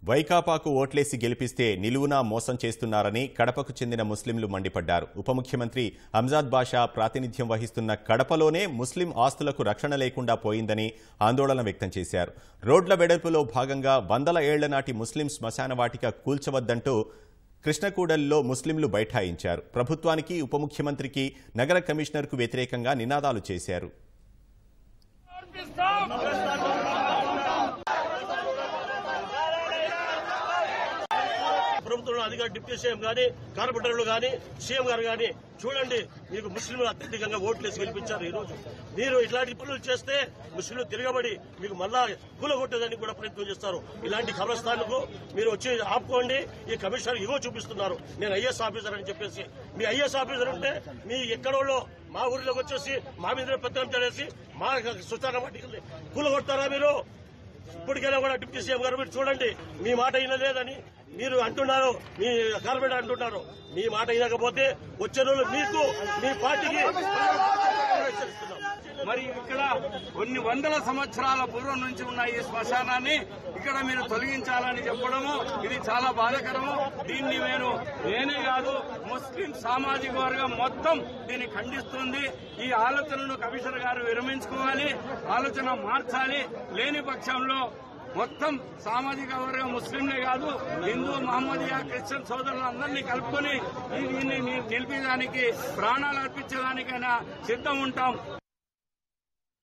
వైకాపాకు ఓట్లేసి గెలిపిస్తే నిలువునా మోసం చేస్తున్నారని కడపకు చెందిన ముస్లింలు మండిపడ్డారు ఉప ముఖ్యమంత్రి అంజాద్ బాషా ప్రాతినిధ్యం వహిస్తున్న కడపలోనే ముస్లిం ఆస్తులకు రక్షణ లేకుండా పోయిందని ఆందోళన వ్యక్తం చేశారు రోడ్ల వెడల్పులో భాగంగా వందల ఏళ్ల నాటి ముస్లిం శ్మశాన వాటిక కూల్చవద్దంటూ కృష్ణకూడలిలో ముస్లింలు బైఠాయించారు ప్రభుత్వానికి ఉప ముఖ్యమంత్రికి నగర కమిషనర్కు వ్యతిరేకంగా నినాదాలు చేశారు ప్రభుత్వంలో అధికార డిప్యూటీ సీఎం గానీ కార్పొరేటర్లు గానీ సీఎం గారు గానీ చూడండి మీకు ముస్లింలు అత్యధికంగా ఓట్లు వేసి గెలిపించారు ఈ రోజు మీరు ఇట్లాంటి పనులు చేస్తే ముస్లింలు తిరగబడి మీకు మళ్ళా కూలగొట్టేదానికి కూడా ప్రయత్నం చేస్తారు ఇలాంటి ఖబరస్థాన్లకు మీరు వచ్చి ఆపుకోండి ఈ కమిషనర్ ఇగో చూపిస్తున్నారు నేను ఐఎస్ ఆఫీసర్ అని చెప్పేసి మీ ఐఎస్ ఆఫీసర్ ఉంటే మీ ఎక్కడోళ్ళో మా ఊరిలోకి వచ్చేసి మా మీద పెద్దం చేసి మా సుచార వాటికి కూలగొడతారా మీరు ఇప్పటికైనా కూడా డిప్యూటీ సీఎం గారు మీరు చూడండి మీ మాట వినలేదని మీరు అంటున్నారు మీ కార్పొరేటర్ అంటున్నారు మీ మాట వినకపోతే వచ్చే రోజులు మీకు మీ పార్టీకి హెచ్చరిస్తున్నాం. మరి ఇక్కడ కొన్ని వందల సంవత్సరాల పూర్వం నుంచి ఉన్న ఈ శ్మశానాన్ని ఇక్కడ మీరు తొలగించాలని చెప్పడము ఇది చాలా బాధాకరము దీన్ని నేను నేనే కాదు ముస్లిం సామాజిక వర్గం మొత్తం దీన్ని ఖండిస్తుంది ఈ ఆలోచనను కమిషనర్ గారు విరమించుకోవాలి ఆలోచన మార్చాలి లేని పక్షంలో మొత్తం సామాజిక వర్గం ముస్లింలే కాదు హిందూ మహమ్మదియా క్రిస్టియన్ సోదరులందరినీ కలుపుకొని దీన్ని నిలిపేదానికి ప్రాణాలు అర్పించడానికైనా సిద్ధం ఉంటాం